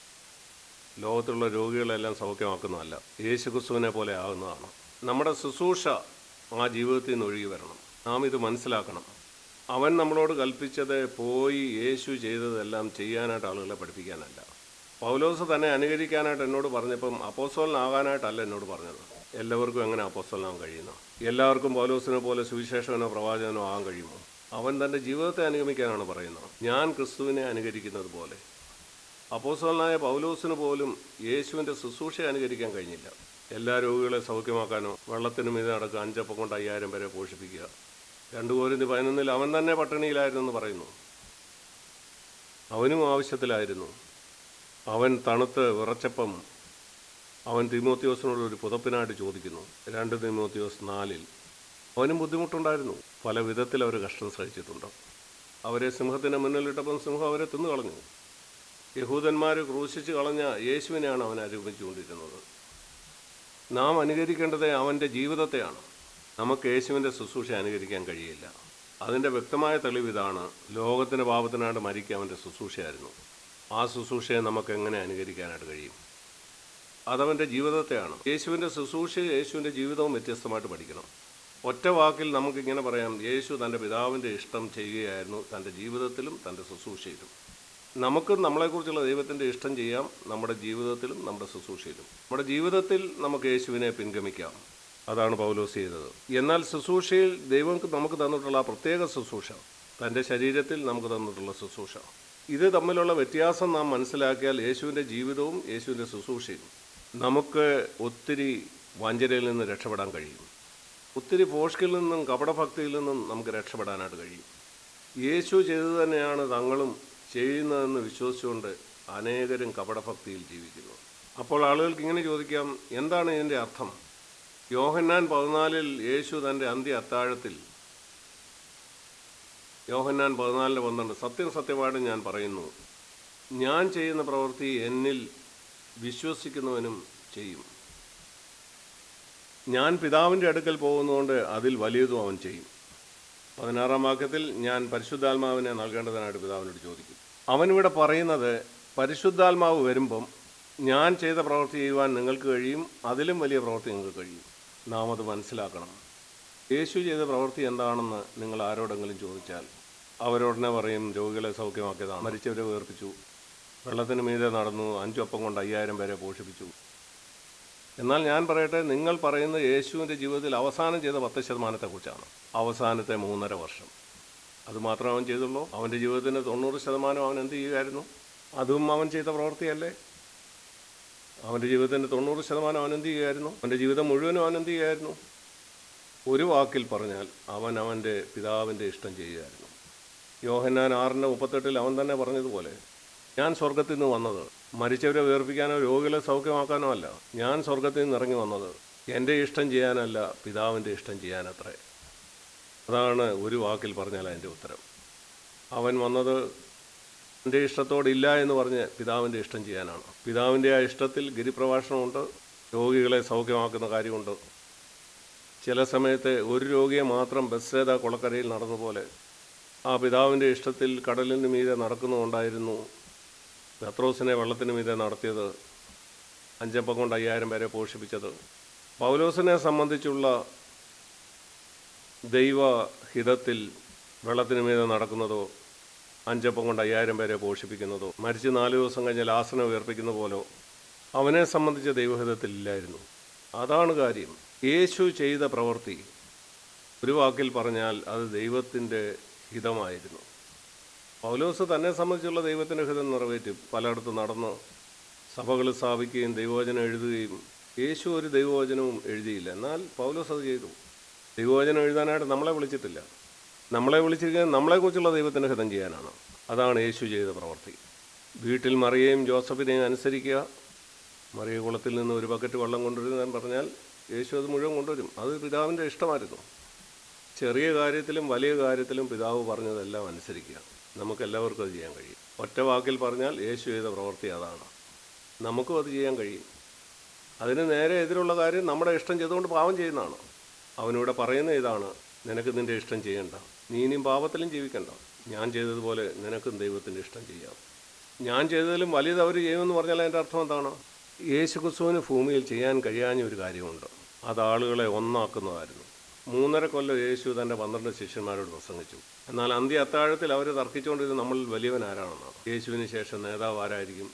ലോകത്തുള്ള രോഗികളെല്ലാം സൗഖ്യമാക്കുന്നതല്ല യേശു ക്രിസ്തുവിനെ പോലെ ആകുന്നതാണ് നമ്മുടെ ശുശ്രൂഷ ആ ജീവിതത്തിൽ നിന്ന് ഒഴുകി വരണം നാം ഇത് മനസ്സിലാക്കണം അവൻ നമ്മളോട് കൽപ്പിച്ചത് പോയി യേശു ചെയ്തതെല്ലാം ചെയ്യാനായിട്ട് ആളുകളെ പഠിപ്പിക്കാനല്ല പൗലോസ് തന്നെ അനുകരിക്കാനായിട്ട് എന്നോട് പറഞ്ഞപ്പം അപ്പോസ്തലനാകാനായിട്ടല്ല എന്നോട് പറഞ്ഞത് എല്ലാവർക്കും എങ്ങനെ അപ്പോസ്തലനാകാൻ കഴിയുന്നു എല്ലാവർക്കും പൗലോസിനെ പോലെ സുവിശേഷകനോ പ്രവാചകനോ ആകാൻ കഴിയുമോ അവൻ തൻ്റെ ജീവിതത്തെ അനുഗമിക്കാനാണ് പറയുന്നത് ഞാൻ ക്രിസ്തുവിനെ അനുകരിക്കുന്നത് പോലെ അപ്പോസ്തലനായ പൗലോസിന് പോലും യേശുവിൻ്റെ ശുശ്രൂഷ അനുകരിക്കാൻ കഴിഞ്ഞില്ല എല്ലാ രോഗികളെ സൗഖ്യമാക്കാനോ വെള്ളത്തിന് മീതെ നടക്കുക അഞ്ചപ്പം കൊണ്ട് അയ്യായിരം പേരെ പോഷിപ്പിക്കുക രണ്ടു കോരിന്തി പതിനൊന്നിൽ അവൻ തന്നെ പട്ടിണിയിലായിരുന്നെന്ന് പറയുന്നു അവനും ആവശ്യത്തിലായിരുന്നു അവൻ തണുത്ത് വിറച്ചപ്പം അവൻ തിമോത്തിയോസിനോട് ഒരു പുതപ്പിനായിട്ട് ചോദിക്കുന്നു രണ്ട് തിമോത്തിയോസ് നാലിൽ അവനും ബുദ്ധിമുട്ടുണ്ടായിരുന്നു പല വിധത്തിൽ അവർ കഷ്ടം സഹിച്ചിട്ടുണ്ട് അവരെ സിംഹത്തിൻ്റെ മുന്നിലിട്ടപ്പം സിംഹം അവരെ തിന്നു കളഞ്ഞു യഹൂദന്മാർ ക്രൂശിച്ച് കളഞ്ഞ യേശുവിനെയാണ് അവൻ അനുഗമിച്ചുകൊണ്ടിരുന്നത് നാം അനുകരിക്കേണ്ടത് അവൻ്റെ ജീവിതത്തെയാണ് നമുക്ക് യേശുവിൻ്റെ ശുശ്രൂഷ അനുകരിക്കാൻ കഴിയില്ല അതിൻ്റെ വ്യക്തമായ തെളിവ് ഇതാണ് ലോകത്തിൻ്റെ പാപത്തിനായിട്ട് മരിക്കുക അവൻ്റെ ശുശ്രൂഷയായിരുന്നു ആ ശുശ്രൂഷയെ നമുക്ക് എങ്ങനെ അനുകരിക്കാനായിട്ട് കഴിയും അതവൻ്റെ ജീവിതത്തെയാണ് യേശുവിൻ്റെ ശുശ്രൂഷയും യേശുവിൻ്റെ ജീവിതവും വ്യത്യസ്തമായിട്ട് പഠിക്കണം ഒറ്റ വാക്കിൽ നമുക്കിങ്ങനെ പറയാം യേശു തൻ്റെ പിതാവിൻ്റെ ഇഷ്ടം ചെയ്യുകയായിരുന്നു തൻ്റെ ജീവിതത്തിലും തൻ്റെ ശുശ്രൂഷയിലും നമുക്കും നമ്മളെക്കുറിച്ചുള്ള ദൈവത്തിൻ്റെ ഇഷ്ടം ചെയ്യാം നമ്മുടെ ജീവിതത്തിലും നമ്മുടെ ശുശ്രൂഷയിലും നമ്മുടെ ജീവിതത്തിൽ നമുക്ക് യേശുവിനെ പിൻഗമിക്കാം അതാണ് പൗലോസ് ചെയ്തത് എന്നാൽ ശുശ്രൂഷയിൽ ദൈവം നമുക്ക് തന്നിട്ടുള്ള ആ പ്രത്യേക ശുശ്രൂഷ തൻ്റെ ശരീരത്തിൽ നമുക്ക് തന്നിട്ടുള്ള ശുശ്രൂഷ ഇത് തമ്മിലുള്ള വ്യത്യാസം നാം മനസ്സിലാക്കിയാൽ യേശുവിൻ്റെ ജീവിതവും യേശുവിൻ്റെ ശുശ്രൂഷയും നമുക്ക് ഒത്തിരി വഞ്ചനയിൽ നിന്ന് രക്ഷപ്പെടാൻ കഴിയും ഒത്തിരി ഫോഷ്കിൽ നിന്നും കപടഭക്തിയിൽ നിന്നും നമുക്ക് രക്ഷപ്പെടാനായിട്ട് കഴിയും യേശു ചെയ്തത് തന്നെയാണ് തങ്ങളും ചെയ്യുന്നതെന്ന് വിശ്വസിച്ചുകൊണ്ട് അനേകരും കപടഭക്തിയിൽ ജീവിക്കുന്നു അപ്പോൾ ആളുകൾക്ക് ഇങ്ങനെ ചോദിക്കാം എന്താണ് ഇതിൻ്റെ അർത്ഥം യോഹന്നാൻ പതിനാലിൽ യേശു തൻ്റെ അന്ത്യ അത്താഴത്തിൽ യോഹന്നാൻ പതിനാലിന് പന്ത്രണ്ട് സത്യം സത്യമായിട്ട് ഞാൻ പറയുന്നു ഞാൻ ചെയ്യുന്ന പ്രവൃത്തി എന്നിൽ വിശ്വസിക്കുന്നവനും ചെയ്യും ഞാൻ പിതാവിൻ്റെ അടുക്കൽ പോകുന്നതുകൊണ്ട് അതിൽ വലിയതും അവൻ ചെയ്യും പതിനാറാം വാക്യത്തിൽ ഞാൻ പരിശുദ്ധാത്മാവിനെ നൽകേണ്ടതിനായിട്ട് പിതാവിനോട് ചോദിക്കും അവനിവിടെ പറയുന്നത് പരിശുദ്ധാത്മാവ് വരുമ്പം ഞാൻ ചെയ്ത പ്രവൃത്തി ചെയ്യുവാൻ നിങ്ങൾക്ക് കഴിയും അതിലും വലിയ പ്രവൃത്തി നിങ്ങൾക്ക് കഴിയും നാം അത് മനസ്സിലാക്കണം യേശു ചെയ്ത പ്രവൃത്തി എന്താണെന്ന് നിങ്ങൾ ആരോടെങ്കിലും ചോദിച്ചാൽ അവരോടനെ പറയും രോഗികളെ സൗഖ്യമാക്കിയതാണ് മരിച്ചവരെ വേർപ്പിച്ചു വെള്ളത്തിന് മീതെ നടന്നു അഞ്ചൊപ്പം കൊണ്ട് അയ്യായിരം പേരെ പോഷിപ്പിച്ചു എന്നാൽ ഞാൻ പറയട്ടെ നിങ്ങൾ പറയുന്നത് യേശുവിൻ്റെ ജീവിതത്തിൽ അവസാനം ചെയ്ത പത്ത് ശതമാനത്തെക്കുറിച്ചാണ് അവസാനത്തെ മൂന്നര വർഷം അത് മാത്രമേ അവൻ ചെയ്തുള്ളൂ അവൻ്റെ ജീവിതത്തിൻ്റെ തൊണ്ണൂറ് ശതമാനം അവൻ എന്ത് ചെയ്യുമായിരുന്നു അതും അവൻ ചെയ്ത പ്രവൃത്തിയല്ലേ അവൻ്റെ ജീവിതത്തിൻ്റെ തൊണ്ണൂറ് ശതമാനം അവൻ എന്ത് ചെയ്യുമായിരുന്നു അവൻ്റെ ജീവിതം മുഴുവനും അവൻ എന്ത് ചെയ്യുമായിരുന്നു ഒരു വാക്കിൽ പറഞ്ഞാൽ അവൻ അവൻ്റെ പിതാവിൻ്റെ ഇഷ്ടം ചെയ്യുമായിരുന്നു യോഹന്നാൻ ആറിൻ്റെ മുപ്പത്തെട്ടിൽ അവൻ തന്നെ പറഞ്ഞതുപോലെ ഞാൻ സ്വർഗത്തിൽ നിന്ന് വന്നത് മരിച്ചവരെ വേർപ്പിക്കാനോ രോഗികളെ സൗഖ്യമാക്കാനോ അല്ല ഞാൻ സ്വർഗത്തിൽ നിന്ന് ഇറങ്ങി വന്നത് എൻ്റെ ഇഷ്ടം ചെയ്യാനല്ല പിതാവിൻ്റെ ഇഷ്ടം ചെയ്യാനത്രേ അതാണ് ഒരു വാക്കിൽ പറഞ്ഞാൽ അതിൻ്റെ ഉത്തരം അവൻ വന്നത് എൻ്റെ ഇഷ്ടത്തോടില്ല എന്ന് പറഞ്ഞ് പിതാവിൻ്റെ ഇഷ്ടം ചെയ്യാനാണ് പിതാവിൻ്റെ ആ ഇഷ്ടത്തിൽ ഗിരിപ്രഭാഷണമുണ്ട് രോഗികളെ സൗഖ്യമാക്കുന്ന കാര്യമുണ്ട് ചില സമയത്ത് ഒരു രോഗിയെ മാത്രം ബസ്സേത കുളക്കരയിൽ നടന്നപോലെ ആ പിതാവിൻ്റെ ഇഷ്ടത്തിൽ കടലിന് മീതെ നടക്കുന്നുണ്ടായിരുന്നു പത്രോസിനെ വെള്ളത്തിന് മീതെ നടത്തിയത് അഞ്ചപ്പം കൊണ്ട് അയ്യായിരം പേരെ പോഷിപ്പിച്ചത് പൗലോസിനെ സംബന്ധിച്ചുള്ള ദൈവഹിതത്തിൽ വെള്ളത്തിന് മീതെ നടക്കുന്നതോ അഞ്ചപ്പം കൊണ്ട് അയ്യായിരം പേരെ പോഷിപ്പിക്കുന്നതോ മരിച്ച് നാല് ദിവസം കഴിഞ്ഞ് ലാസനെ ഉയർപ്പിക്കുന്ന പോലോ അവനെ സംബന്ധിച്ച ദൈവഹിതത്തിൽ ഇല്ലായിരുന്നു അതാണ് കാര്യം യേശു ചെയ്ത പ്രവൃത്തി ഒരു വാക്കിൽ പറഞ്ഞാൽ അത് ദൈവത്തിൻ്റെ ഹിതമായിരുന്നു പൗലോസ് തന്നെ സംബന്ധിച്ചുള്ള ദൈവത്തിൻ്റെ ഹിതം നിറവേറ്റി പലയിടത്തും നടന്ന് സഭകൾ സ്ഥാപിക്കുകയും ദൈവവചനം എഴുതുകയും യേശു ഒരു ദൈവവചനവും എഴുതിയില്ല എന്നാൽ പൗലോസ് അത് ചെയ്തു ദൈവവചനം എഴുതാനായിട്ട് നമ്മളെ വിളിച്ചിട്ടില്ല നമ്മളെ വിളിച്ചിരിക്കുന്നത് നമ്മളെക്കുറിച്ചുള്ള ദൈവത്തിൻ്റെ ഹിതം ചെയ്യാനാണ് അതാണ് യേശു ചെയ്ത പ്രവൃത്തി വീട്ടിൽ മറിയയും ജോസഫിനെയും അനുസരിക്കുക മറിയ കുളത്തിൽ നിന്ന് ഒരു ബക്കറ്റ് വെള്ളം കൊണ്ടുവരുന്ന പറഞ്ഞാൽ യേശു അത് മുഴുവൻ കൊണ്ടുവരും അത് പിതാവിൻ്റെ ഇഷ്ടമായിരുന്നു ചെറിയ കാര്യത്തിലും വലിയ കാര്യത്തിലും പിതാവ് പറഞ്ഞതെല്ലാം അനുസരിക്കുക നമുക്ക് എല്ലാവർക്കും അത് ചെയ്യാൻ കഴിയും ഒറ്റ വാക്കിൽ പറഞ്ഞാൽ യേശു ചെയ്ത പ്രവൃത്തി അതാണ് നമുക്കും അത് ചെയ്യാൻ കഴിയും അതിന് നേരെ എതിരുള്ള കാര്യം നമ്മുടെ ഇഷ്ടം ചെയ്തുകൊണ്ട് പാവം ചെയ്യുന്നതാണ് അവനിവിടെ പറയുന്ന ഇതാണ് നിനക്ക് നിൻ്റെ ഇഷ്ടം ചെയ്യണ്ട നീ ഇനിയും പാപത്തിലും ജീവിക്കണ്ട ഞാൻ ചെയ്തതുപോലെ നിനക്കും ദൈവത്തിൻ്റെ ഇഷ്ടം ചെയ്യാം ഞാൻ ചെയ്തതിലും വലുത് അവർ ചെയ്യുമെന്ന് പറഞ്ഞാൽ അതിൻ്റെ അർത്ഥം എന്താണ് യേശു ക്രിസ്തുവിന് ഭൂമിയിൽ ചെയ്യാൻ കഴിയാഞ്ഞ ഒരു കാര്യമുണ്ട് അത് ആളുകളെ ഒന്നാക്കുന്നതായിരുന്നു മൂന്നര കൊല്ലം യേശു തൻ്റെ പന്ത്രണ്ട് ശിഷ്യന്മാരോട് പ്രസംഗിച്ചു എന്നാൽ അന്ത്യ അത്താഴത്തിൽ അവർ തർക്കിച്ചുകൊണ്ടിരുന്നത് നമ്മൾ വലിയവൻ ആരാണെന്നാണ് യേശുവിന് ശേഷം നേതാവ് ആരായിരിക്കും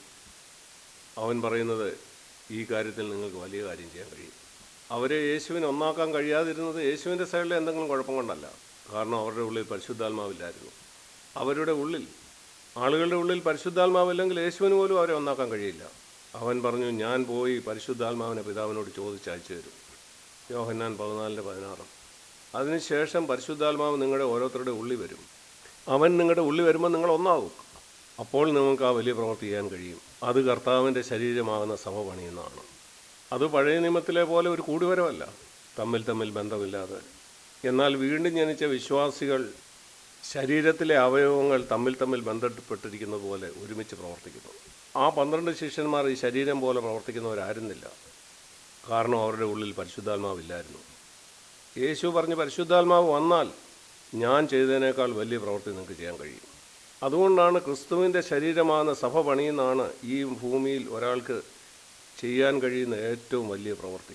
അവൻ പറയുന്നത് ഈ കാര്യത്തിൽ നിങ്ങൾക്ക് വലിയ കാര്യം ചെയ്യാൻ കഴിയും അവരെ യേശുവിനെ ഒന്നാക്കാൻ കഴിയാതിരുന്നത് യേശുവിൻ്റെ സൈഡിലെ എന്തെങ്കിലും കുഴപ്പം കൊണ്ടല്ല കാരണം അവരുടെ ഉള്ളിൽ പരിശുദ്ധാത്മാവില്ലായിരുന്നു അവരുടെ ഉള്ളിൽ ആളുകളുടെ ഉള്ളിൽ പരിശുദ്ധാത്മാവില്ലെങ്കിൽ യേശുവിന് പോലും അവരെ ഒന്നാക്കാൻ കഴിയില്ല അവൻ പറഞ്ഞു ഞാൻ പോയി പരിശുദ്ധാത്മാവിനെ പിതാവിനോട് ചോദിച്ചയച്ചു തരും യോഹന്നാൻ പതിനാലിൻ്റെ പതിനാറ് അതിനുശേഷം പരിശുദ്ധാത്മാവ് നിങ്ങളുടെ ഓരോരുത്തരുടെ ഉള്ളിൽ വരും അവൻ നിങ്ങളുടെ ഉള്ളിൽ വരുമ്പോൾ നിങ്ങൾ ഒന്നാകും അപ്പോൾ നിങ്ങൾക്ക് ആ വലിയ പ്രവൃത്തി ചെയ്യാൻ കഴിയും അത് കർത്താവിൻ്റെ ശരീരമാകുന്ന സഭ പണിയുന്നതാണ് അത് പഴയ നിയമത്തിലെ പോലെ ഒരു കൂടിവരവല്ല തമ്മിൽ തമ്മിൽ ബന്ധമില്ലാതെ എന്നാൽ വീണ്ടും ജനിച്ച വിശ്വാസികൾ ശരീരത്തിലെ അവയവങ്ങൾ തമ്മിൽ തമ്മിൽ ബന്ധപ്പെട്ടിരിക്കുന്നത് പോലെ ഒരുമിച്ച് പ്രവർത്തിക്കുന്നു ആ പന്ത്രണ്ട് ശിഷ്യന്മാർ ഈ ശരീരം പോലെ പ്രവർത്തിക്കുന്നവരായിരുന്നില്ല കാരണം അവരുടെ ഉള്ളിൽ പരിശുദ്ധാത്മാവില്ലായിരുന്നു യേശു പറഞ്ഞ് പരിശുദ്ധാത്മാവ് വന്നാൽ ഞാൻ ചെയ്തതിനേക്കാൾ വലിയ പ്രവൃത്തി നിങ്ങൾക്ക് ചെയ്യാൻ കഴിയും അതുകൊണ്ടാണ് ക്രിസ്തുവിൻ്റെ ശരീരമാകുന്ന സഭ പണിയുന്നതാണ് ഈ ഭൂമിയിൽ ഒരാൾക്ക് ചെയ്യാൻ കഴിയുന്ന ഏറ്റവും വലിയ പ്രവൃത്തി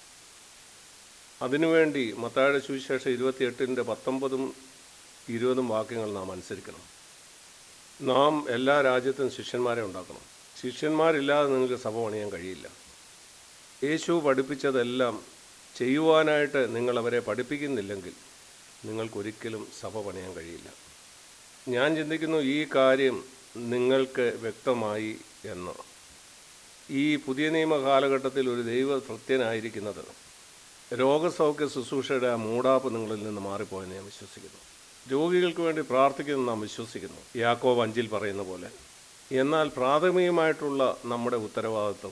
അതിനുവേണ്ടി മത്തായുടെ സുവിശേഷം ഇരുപത്തിയെട്ടിൻ്റെ പത്തൊമ്പതും ഇരുപതും വാക്യങ്ങൾ നാം അനുസരിക്കണം നാം എല്ലാ രാജ്യത്തും ശിഷ്യന്മാരെ ഉണ്ടാക്കണം ശിഷ്യന്മാരില്ലാതെ നിങ്ങൾക്ക് സഭ പണിയാൻ കഴിയില്ല യേശു പഠിപ്പിച്ചതെല്ലാം ചെയ്യുവാനായിട്ട് നിങ്ങൾ അവരെ പഠിപ്പിക്കുന്നില്ലെങ്കിൽ നിങ്ങൾക്കൊരിക്കലും സഭ പണിയാൻ കഴിയില്ല ഞാൻ ചിന്തിക്കുന്നു ഈ കാര്യം നിങ്ങൾക്ക് വ്യക്തമായി എന്ന് ഈ പുതിയ നിയമ കാലഘട്ടത്തിൽ ഒരു ദൈവ ഭൃത്യനായിരിക്കുന്നത് രോഗസൗഖ്യ ശുശ്രൂഷയുടെ ആ മൂടാപ്പ് നിങ്ങളിൽ നിന്ന് മാറിപ്പോയെന്ന് ഞാൻ വിശ്വസിക്കുന്നു രോഗികൾക്ക് വേണ്ടി പ്രാർത്ഥിക്കുന്നു നാം വിശ്വസിക്കുന്നു യാക്കോബ് അഞ്ചിൽ പറയുന്ന പോലെ എന്നാൽ പ്രാഥമികമായിട്ടുള്ള നമ്മുടെ ഉത്തരവാദിത്വം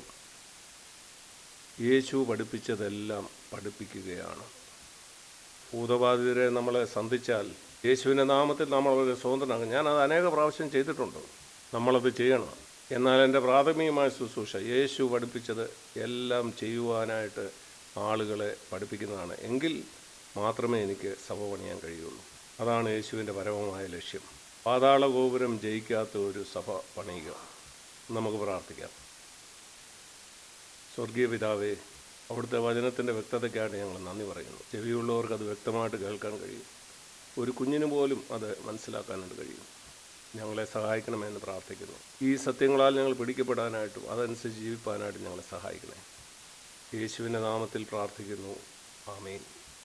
യേശു പഠിപ്പിച്ചതെല്ലാം പഠിപ്പിക്കുകയാണ് ഭൂതബാധിതരെ നമ്മളെ സന്ധിച്ചാൽ യേശുവിൻ്റെ നാമത്തിൽ നമ്മൾ അവരെ സ്വതന്ത്രനാകും ഞാനത് അനേക പ്രാവശ്യം ചെയ്തിട്ടുണ്ട് നമ്മളത് ചെയ്യണം എന്നാൽ എൻ്റെ പ്രാഥമികമായ ശുശ്രൂഷ യേശു പഠിപ്പിച്ചത് എല്ലാം ചെയ്യുവാനായിട്ട് ആളുകളെ പഠിപ്പിക്കുന്നതാണ് എങ്കിൽ മാത്രമേ എനിക്ക് സഭ പണിയാൻ കഴിയുള്ളൂ അതാണ് യേശുവിൻ്റെ പരമമായ ലക്ഷ്യം പാതാള ഗോപുരം ജയിക്കാത്ത ഒരു സഭ പണിയുക നമുക്ക് പ്രാർത്ഥിക്കാം സ്വർഗീയ പിതാവേ അവിടുത്തെ വചനത്തിൻ്റെ വ്യക്തതയ്ക്കായിട്ട് ഞങ്ങൾ നന്ദി പറയുന്നു ചെവിയുള്ളവർക്ക് അത് വ്യക്തമായിട്ട് കേൾക്കാൻ കഴിയും ഒരു കുഞ്ഞിന് പോലും അത് മനസ്സിലാക്കാനായിട്ട് കഴിയും ഞങ്ങളെ സഹായിക്കണമെന്ന് പ്രാർത്ഥിക്കുന്നു ഈ സത്യങ്ങളാൽ ഞങ്ങൾ പിടിക്കപ്പെടാനായിട്ടും അതനുസരിച്ച് ജീവിപ്പാനായിട്ടും ഞങ്ങളെ സഹായിക്കണേ യേശുവിൻ്റെ നാമത്തിൽ പ്രാർത്ഥിക്കുന്നു ആമേൻ